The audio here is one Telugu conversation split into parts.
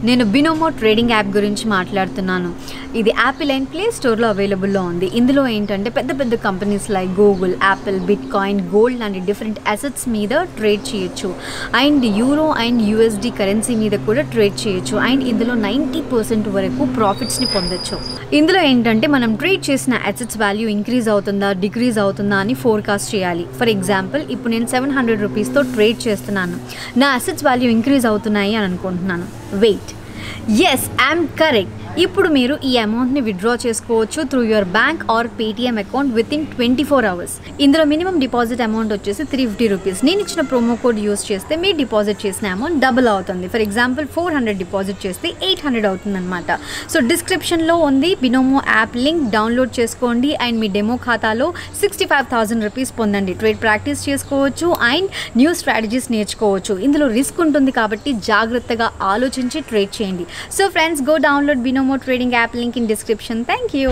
నేను బినోమో ట్రేడింగ్ యాప్ గురించి మాట్లాడుతున్నాను ఇది యాపిల్ అండ్ ప్లే స్టోర్లో అవైలబుల్లో ఉంది ఇందులో ఏంటంటే పెద్ద పెద్ద companies like Google Apple bitcoin gold లాంటి డిఫరెంట్ అసెట్స్ మీద ట్రేడ్ చేయొచ్చు and euro and USD currency మీద కూడా ట్రేడ్ చేయొచ్చు అండ్ ఇందులో నైంటీ పర్సెంట్ వరకు ప్రాఫిట్స్ని పొందొచ్చు ఇందులో ఏంటంటే మనం ట్రేడ్ చేసిన అసెట్స్ వాల్యూ ఇంక్రీజ్ అవుతుందా డిక్రీజ్ అవుతుందా అని ఫోర్కాస్ట్ చేయాలి ఫర్ ఎగ్జాంపుల్ ఇప్పుడు నేను సెవెన్ హండ్రెడ్ రూపీస్తో ట్రేడ్ చేస్తున్నాను నా అసెట్స్ వాల్యూ ఇంక్రీజ్ అవుతున్నాయి అని అనుకుంటున్నాను వెయిట్ ఎస్ ఐఎమ్ కరెక్ట్ ఇప్పుడు మీరు ఈ అమౌంట్ని విత్డ్రా చేసుకోవచ్చు through your bank or Paytm account within twenty four hours ఇందులో మినిమం డిపాజిట్ అమౌంట్ వచ్చేసి త్రీ ఫిఫ్టీ రూపీస్ నేను ఇచ్చిన ప్రోమో కోడ్ యూస్ చేస్తే మీరు డిపాజిట్ చేసిన అమౌంట్ డబుల్ అవుతుంది for example four hundred deposit చేస్తే ఎయిట్ హండ్రెడ్ అవుతుంది అనమాట సో డిస్క్రిప్షన్లో ఉంది బినోమో యాప్ లింక్ డౌన్లోడ్ చేసుకోండి అండ్ మీ డెమో ఖాతాలో సిక్స్టీ ఫైవ్ థౌసండ్ రూపీస్ పొందండి ట్రేడ్ ప్రాక్టీస్ చేసుకోవచ్చు అండ్ న్యూ స్ట్రాటజీస్ నేర్చుకోవచ్చు ఇందులో రిస్క్ ఉంటుంది కాబట్టి జాగ్రత్తగా ఆలోచించి ట్రేడ్ చేయండి so friends go download Binomo trading app link in description thank you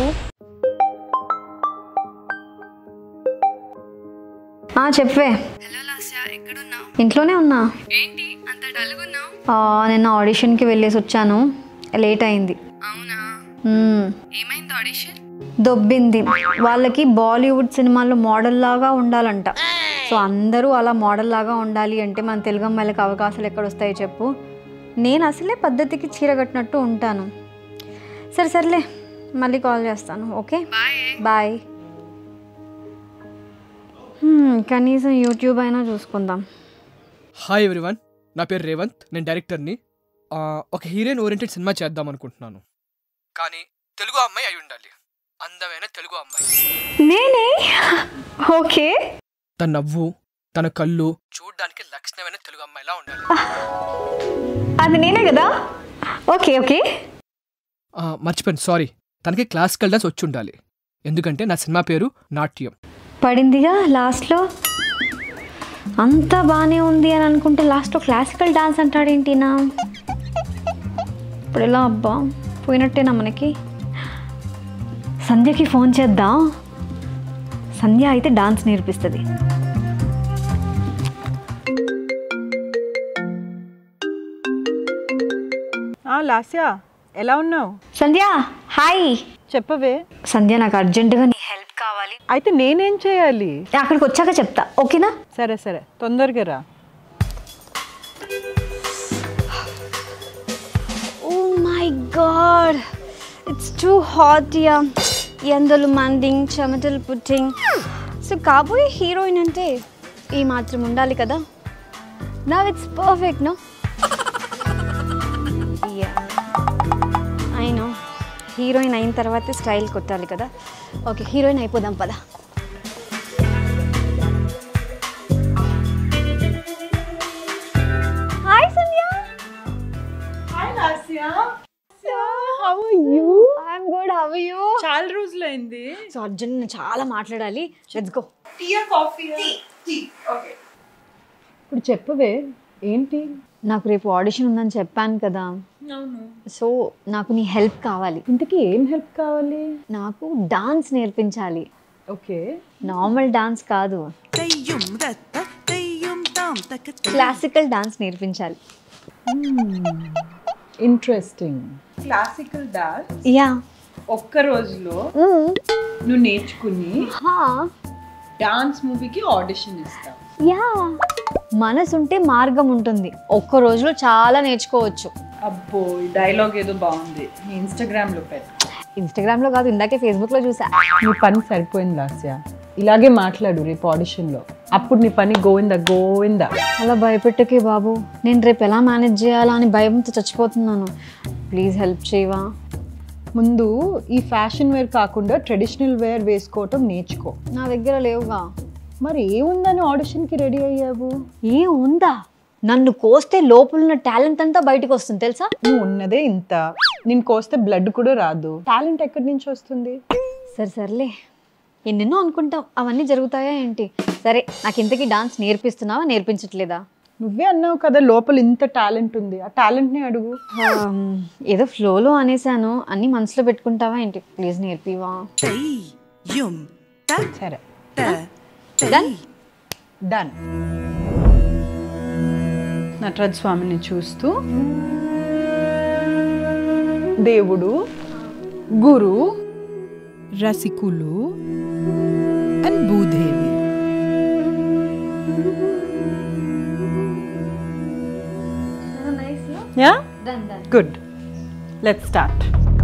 చెప్పే హలో లాస్యా ఎక్కడున్నావు ఇంట్లోనే ఉన్నా ఏంటి అంత డల్గున్నావు ఆ, నిన్న ఆడిషన్కి వెళ్ళేసి వచ్చాను లేట్ అయింది అవునా మ్మ్. ఏమైంది ఆడిషన్ దొబ్బింది వాళ్ళకి బాలీవుడ్ సినిమాల్లో మోడల్ లాగా ఉండాలంట సో అందరూ అలా మోడల్ లాగా ఉండాలి అంటే మన తెలుగు అమ్మాయిలకు అవకాశాలు ఎక్కడ వస్తాయో చెప్పు నేను అసలే పద్ధతికి చీర కట్టినట్టు ఉంటాను సరే సర్లే మళ్ళీ కాల్ చేస్తాను ఓకే బాయ్ బాయ్ హ్మ్, కనీసం యూట్యూబ్ అయినా చూసుకుందాం హాయ్ ఎవ్రీవన్ నా పేరు రేవంత్ నేను డైరెక్టర్ని ఆ, ఒక హీరోయిన్ ఓరియంటెడ్ సినిమా చేద్దాం అనుకుంటున్నాను కానీ తెలుగు అమ్మాయి అయి ఉండాలి అందమైన తెలుగు అమ్మాయి నేనే ఓకే తన నవ్వు తన కళ్ళు చూడడానికి లక్షణమైన తెలుగు అమ్మాయిలా ఉండాలి అది నేనే కదా ఓకే ఓకే ఆ, మర్చిపోయాను సారీ తనకి క్లాసికల్ డాన్స్ వచ్చి ఉండాలి ఎందుకంటే నా సినిమా పేరు నాట్యం పడిందిగా లాస్ట్లో అంతా బాగానే ఉంది అని అనుకుంటే లాస్ట్లో క్లాసికల్ డాన్స్ అంటాడేంటినా ఇప్పుడు ఎలా అబ్బా పోయినట్టేనా మనకి సంధ్యకి ఫోన్ చేద్దాం సంధ్య అయితే డాన్స్ నేర్పిస్తుంది ఆ లాస్యా ఎలా ఉన్నావు సంధ్య హాయ్ చెప్పవే సంధ్య నాకు అర్జెంటుగా నీ హెల్ప్ కావాలి అయితే నేనేం చేయాలి అక్కడికి వచ్చాక చెప్తా ఓకేనా సరే సరే తొందరగా రా oh my god it's too hot yeah ఎండలు మండింగ్ చెమటలు పుట్టింగ్ సో కాబోయే హీరోయిన్ అంటే ఈ మాత్రం ఉండాలి కదా నా it's perfect no yeah I know heroine అయిన తర్వాతే స్టైల్ కొట్టాలి కదా ఓకే హీరోయిన్ అయిపోదాం పదా hi Sandhya hi Lasya how are you I'm good how you చాలా రోజులైంది సో అర్జున్ నేను చాలా మాట్లాడాలి లెట్స్ గో ఇప్పుడు చెప్పవే ఏంటి నాకు రేపు ఆడిషన్ ఉందని చెప్పాను కదా అవును సో నాకు నీ హెల్ప్ కావాలి ఇంతకీ ఏం హెల్ప్ కావాలి నాకు డాన్స్ నేర్పించాలి ఓకే నార్మల్ డాన్స్ కాదు క్లాసికల్ డాన్స్ నేర్పించాలి ఇంట్రెస్టింగ్ క్లాసికల్ డాన్స్ యా ఒక్క రోజులో నువ్వు నేర్చుకుని డాన్స్ మూవీకి ఆడిషన్ ఇస్తావు యా మనసుంటే మార్గం ఉంటుంది ఒక్క రోజులో చాలా నేర్చుకోవచ్చు అబ్బో ఈ డైలాగ్ ఏదో బాగుంది నీ ఇన్స్టాగ్రామ్ లో పెట్టు ఇన్స్టాగ్రామ్లో కాదు ఇందాకే ఫేస్బుక్లో చూసా నీ పని సరిపోయింది లాస్య ఇలాగే మాట్లాడు రేపు ఆడిషన్ లో అప్పుడు నీ పని గోవిందా గోవిందా అలా భయపెట్టకే బాబు నేను రేపు ఎలా మేనేజ్ చేయాలా అని భయంతో చచ్చిపోతున్నాను ప్లీజ్ హెల్ప్ చేయవా ముందు ఈ ఫ్యాషన్ వేర్ కాకుండా ట్రెడిషనల్ వేర్ వేసుకోవటం నేర్చుకో నా దగ్గర లేవుగా మరి ఏముందని ఆడిషన్కి రెడీ అయ్యావు ఏ ఉందా నన్ను కోస్తే లోపల టాలెంట్ అంతా బయటకు వస్తుంది తెలుసా నువ్వు ఉన్నదే ఇంత నేను కోస్తే బ్లడ్ కూడా రాదు టాలెంట్ ఎక్కడి నుంచి వస్తుంది సరే సర్లే ఎన్నెన్నో అనుకుంటాం అవన్నీ జరుగుతాయా ఏంటి సరే నాకు ఇంతకీ డాన్స్ నేర్పిస్తున్నావా నేర్పించట్లేదా నువ్వే అన్నావు కదా లోపల ఇంత టాలెంట్ ఉంది ఆ టాలెంట్ని అడుగు ఆమ్, ఏదో ఫ్లోలో అనేసాను అన్నీ మనసులో పెట్టుకుంటావా ఏంటి ప్లీజ్ నేర్పివా సరే Done? డన్ నటరాజ్ స్వామిని చూస్తూ దేవుడు గురు రసికులు and Bhudevi yeah Done, done. Good let start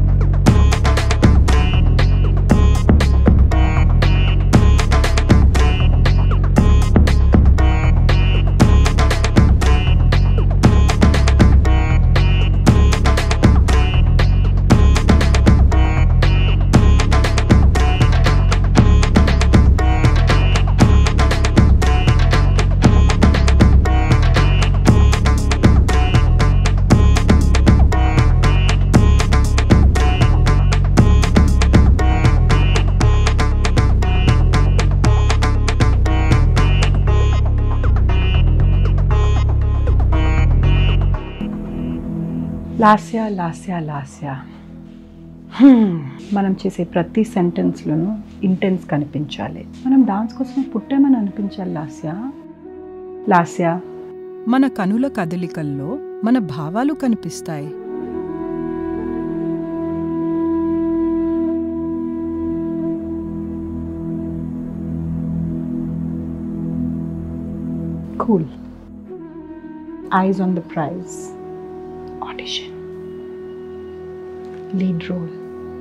Lasya Lasya Lasya Hmm. మనం చేసే ప్రతి సెంటెన్స్లోనూ ఇంటెన్స్ కనిపించాలి మనం డాన్స్ కోసం పుట్టామని అనిపించాలి లాస్య లాస్య మన కనుల కదలికల్లో మన భావాలు కనిపిస్తాయి cool eyes on the prize audition lead role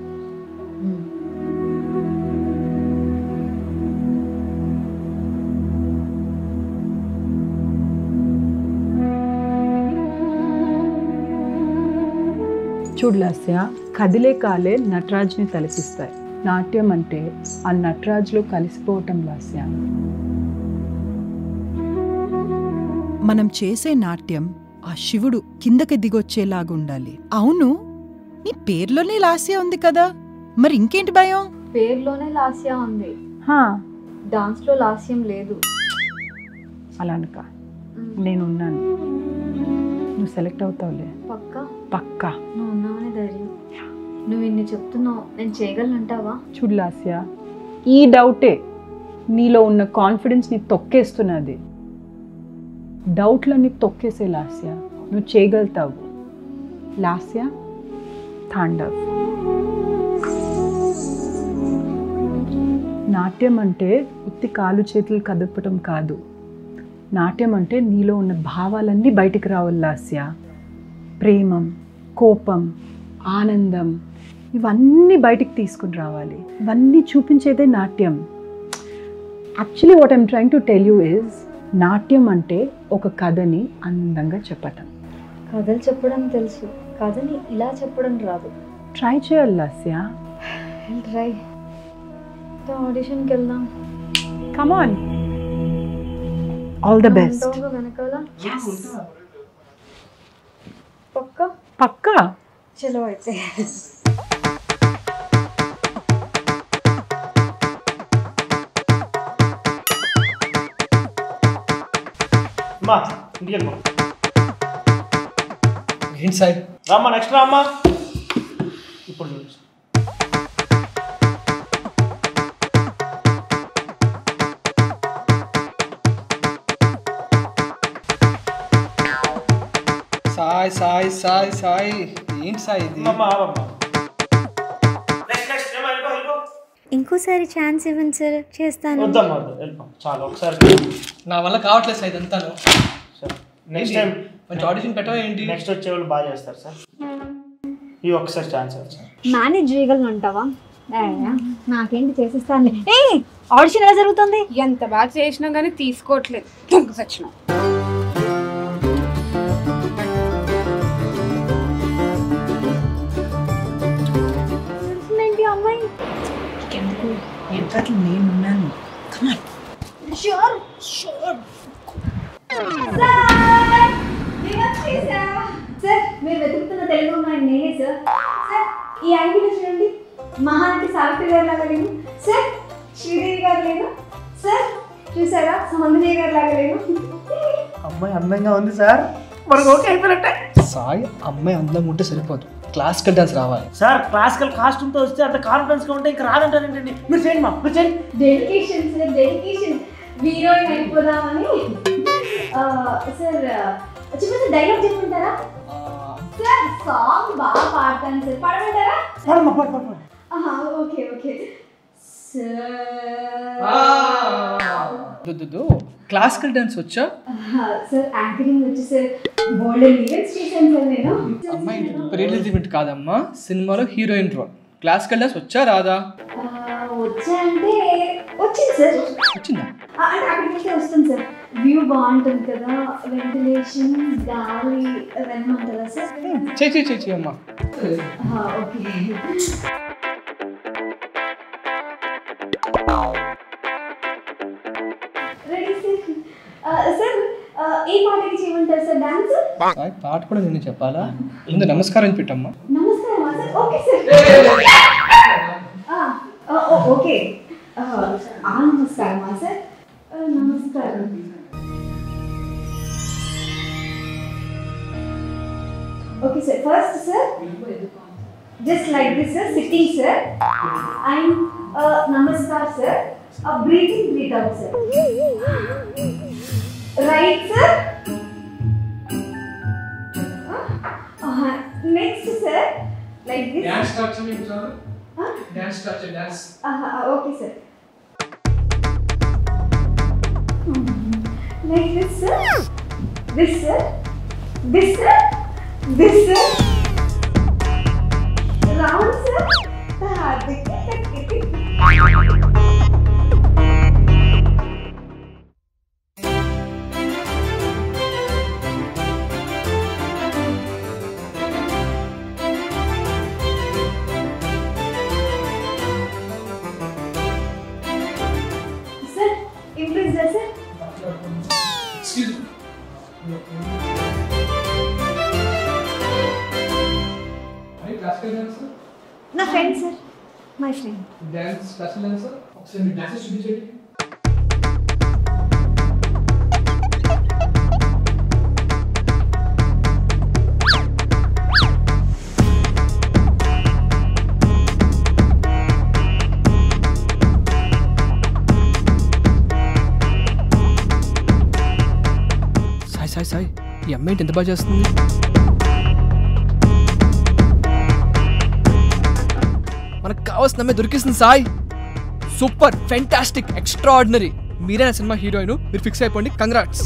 చూడు లాస్య కదిలే కాలే నటరాజ్ని తలపిస్తాయి నాట్యం అంటే ఆ నటరాజ్లో కలిసిపోవటం లాస్య మనం చేసే నాట్యం ఆ శివుడు కిందకి దిగొచ్చేలాగుండాలి అవును నీ పేర్లోనే లాస్య ఉంది కదా మరి ఇంకేంటి భయం పేరులోనే లాస్య ఉంది హా, డాన్స్ లో లాస్యం లేదు అలా అనక నేను ఉన్నాను నువ్వు సెలెక్ట్ అవుతావులే పక్క పక్కా నువ్వు ఉన్నావనే ధైర్యం నువ్వు ఇన్ని చెప్తున్నావు నేను చేయగలనంటావా చూడు లాస్య ఈ డౌటే నీలో ఉన్న కాన్ఫిడెన్స్ని తొక్కేస్తున్నది డౌట్లన్నీ తొక్కేసే లాస్య నువ్వు చేయగలుగుతావు లాస్య తాండవ్ నాట్యం అంటే ఉత్తి కాలు చేతులు కదపటం కాదు నాట్యం అంటే నీలో ఉన్న భావాలన్నీ బయటికి రావాలి లాస్య ప్రేమం కోపం ఆనందం ఇవన్నీ బయటికి తీసుకుని రావాలి ఇవన్నీ చూపించేదే నాట్యం actually what I'm trying to tell you is నాట్యం అంటే ఒక కథని అందంగా చెప్పటం కథలు చెప్పడం తెలుసు కథని ఇలా చెప్పడం రాదు ట్రై చేయాలి లాస్య ట్రై ఆడిషన్కి వెళ్దాం కమాన్ ఆల్ ద బెస్ట్ ఉంటావుగా వెనకాల పక్క పక్కా చలో అయితే అమ్మా ఇంటికి వెళ్ళిపో ఏంటి సాయి రామ్మా నెక్స్ట్ రా అమ్మా ఇప్పుడు చూడు సాయి సాయి సాయి సాయి ఏంటి సాయి ఇది అమ్మా ఆవమ్మా నెక్స్ట్ నెక్స్ట్ ఏమో వెళ్ళిపో వెళ్ళిపో ఇంకోసారి ఛాన్స్ ఇవ్వండి సార్ చేస్తాను వద్దమ్మా వద్దు వెళ్ళిపో చాలు ఒకసారి నా వల్ల కావట్లేదు సార్ ఇదంతాను సార్ నెక్స్ట్ టైం మంచి ఆడిషన్ పెట్టవా ఏంటి నెక్స్ట్ వచ్చే వాళ్ళు బాగా చేస్తారు సార్ ఈ ఒక్కసారి ఛాన్స్ ఇవ్వండి సార్ మేనేజ్ చేయగలను అంటావా నాకేంటి చేసేస్తాను ఏ ఆడిషన్ ఎలా జరుగుతుంది ఎంత బాగా చేసినా కానీ తీసుకోవట్లేదు దొంగ సచ్చిన ఏంటి అమ్మాయి నేనున్నాను సార్ మీరు వెతుకుతున్న తెలుగు అమ్మాయి నేనే సార్ సార్ ఈ యాంగిల్ చూడండి మహానటి సావిత్రి గారు లాగా లేను సార్ శ్రీదేవి గారు లేను సార్ చూసారా సౌందర్య గారు లాగా లేను అమ్మాయి అందంగా ఉంది సార్ మనకు ఓకే అయిపోయినట్టే సాయి అమ్మాయి అందంగా ఉంటే సరిపోదు క్లాసికల్ డాన్స్ రావాలి సార్ క్లాసికల్ కాస్ట్యూమ్తో వస్తే అంత కాన్ఫిడెన్స్గా ఉంటే ఇంకా రాదంటారేంటండి మీరు చేయండి మా మీరు చేయండి డెడికేషన్ సార్ డెడికేషన్ హీరోయిన్ అయిపోదామని ఆ, సార్ చెప్పండి డైలాగ్ చెప్పుకుంటారా ఆ, సార్ సాంగ్ బాగా పాడతాను సార్ పాడమంటారా పాడమ్మా పాడు పాడు పాడు ఆహా, ఓకే ఓకే సార్ దుద్దు క్లాసికల్ డాన్స్ వచ్చా ఆహా, సార్ యాంకరింగ్ వచ్చి సార్ గోల్డెన్ ఈవెంట్స్ చేశాను సార్ నేను అమ్మాయి రిలీజ్ ఈవెంట్ కాదమ్మా సినిమాలో హీరోయిన్ రోల్ క్లాసికల్ డాన్స్ వచ్చా రాదా ఆ, వచ్చా అంటే వచ్చింది సార్ వచ్చిందా ఆ, అంటే అక్కడికి వెళ్తే వస్తుంది సార్ వ్యూ బాగుంటుంది కదా వెంటిలేషన్ గాలి వెళ్ళమంటారా సార్ చేయి చేయి చేయి అమ్మా ఆహా, ఓకే రెడీ సార్ ఆ, సార్ ఆ, ఏ పాటకి చేయమంటారు సార్ డాన్స్ సాయి, పాట కూడా నేను చెప్పాలా ముందు నమస్కారం పెట్టమ్మా నమస్కారం సార్ ఓకే సార్ ఆ, ఆ, ఓ, ఓకే ఆ, ఆ నమస్కారమా సార్ ఆ, నమస్కారం okay sir first sir just like this sir sitting sir and uh, namaskar sir uh, breathing breathe out sir right sir uh, next sir like this dance start చేయండి సార్ Huh? డాన్స్ స్టార్ట్ చేయండి dance uh, okay sir like this sir this sir this sir this sir round sir Sir, impressed sir? Excuse classical dance నా friend sir my friend dance classical dance ఒకసారి మీ డాన్స్ చూపించండి సాయి సాయి సాయి ఈ అమ్మాయి ఏంటి ఎంత బాగా చేస్తుంది మనకు కావాల్సిన అమ్మాయి దొరికిస్తుంది Sai super fantastic extraordinary మీరే నా సినిమా హీరోయిన్ మీరు ఫిక్స్ అయిపోండి కంగ్రాట్స్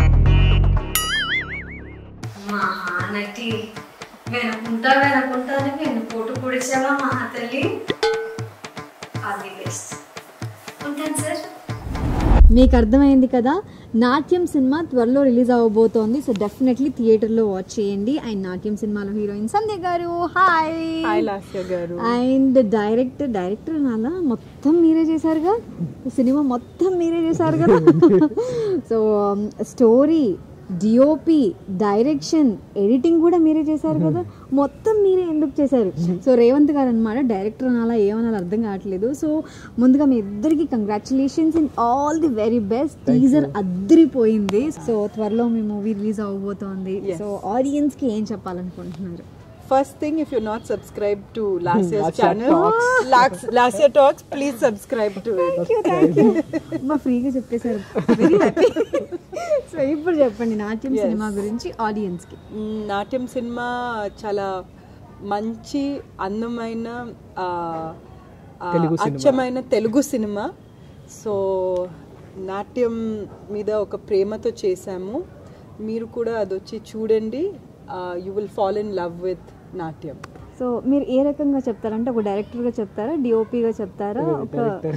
మహానటి వెనుకుంటా వెనుకుంటానే వెన్ను పోటు పొడిచావా మహాతల్లి అది బెస్ట్ ఉంటాను సార్ మీకు అర్థమైంది కదా నాట్యం సినిమా త్వరలో రిలీజ్ అవ్వబోతోంది సో డెఫినెట్లీ థియేటర్లో వాచ్ చేయండి అండ్ నాట్యం సినిమాలో హీరోయిన్ సంధ్య గారు హాయ్ హాయ్ లాస్య గారు అండ్ డైరెక్టర్ డైరెక్టర్ నాలా మొత్తం మీరే చేశారుగా సినిమా మొత్తం మీరే చేశారు కదా so story DOP direction editing కూడా మీరే చేశారు కదా మొత్తం మీరే ఎందుకు చేశారు సో రేవంత్ గారు అనమాట డైరెక్టర్ అనాలా ఏమనాలి అర్థం కావట్లేదు సో ముందుగా మీ ఇద్దరికి congratulations in all the very best teaser అద్దరిపోయింది సో త్వరలో మీ మూవీ రిలీజ్ అవ్వబోతోంది సో ఆడియన్స్ కి ఏం చెప్పాలనుకుంటున్నారు first thing if you not subscribe to Lasya's channel Lasya talks please subscribe to మా ఫ్రీగా చెప్పేశారు వెరీ హ్యాపీ సో ఇప్పుడు చెప్పండి నాట్యం Yes. సినిమా గురించి ఆడియన్స్ కి నాట్యం సినిమా చాలా మంచి అందమైన ఆ, ఆ, తెలుగు సినిమా. అచ్చమైన తెలుగు సినిమా సో నాట్యం మీద ఒక ప్రేమతో చేశాము మీరు కూడా అది వచ్చి చూడండి you will fall in love with Natyam so మీరు ఏ రకంగా చెప్తారంటే ఒక డైరెక్టర్ గా చెప్తారా డిఓపిగా చెప్తారా ఒక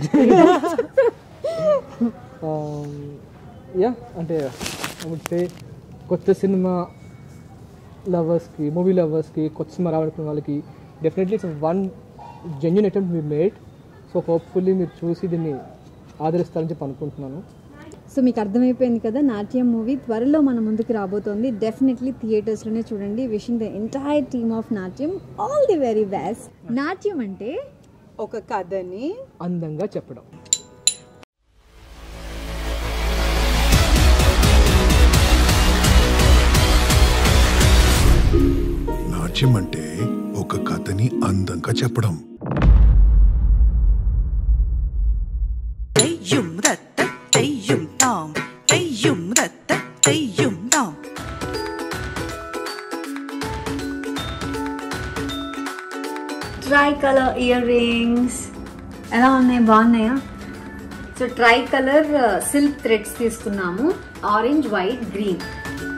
యా అంటే వుడ్ సే కొత్త సినిమా లవర్స్కి మూవీ లవర్స్కి కొత్త సినిమా రావాలనుకున్న వాళ్ళకి definitely it's one genuine attempt మీ మేడ్ సో హోప్ఫుల్లీ మీరు చూసి దీన్ని ఆదరిస్తారని చెప్పి అనుకుంటున్నాను సో మీకు అర్థమైపోయింది కదా నాట్యం మూవీ త్వరలో మన ముందుకు రాబోతోంది డెఫినెట్లీ థియేటర్స్లోనే చూడండి wishing the entire team of Natyam all the very best Natyam అంటే ఒక కథని అందంగా చెప్పడం నాట్యం అంటే ఒక కథని అందంగా చెప్పడం Dayum da da dayum dong. Dayum da da dayum dong. Tricolour earrings ఎలా ఉన్నాయి బాగున్నాయా so tricolour silk threads తీసుకున్నాము ఆరెంజ్ వైట్ గ్రీన్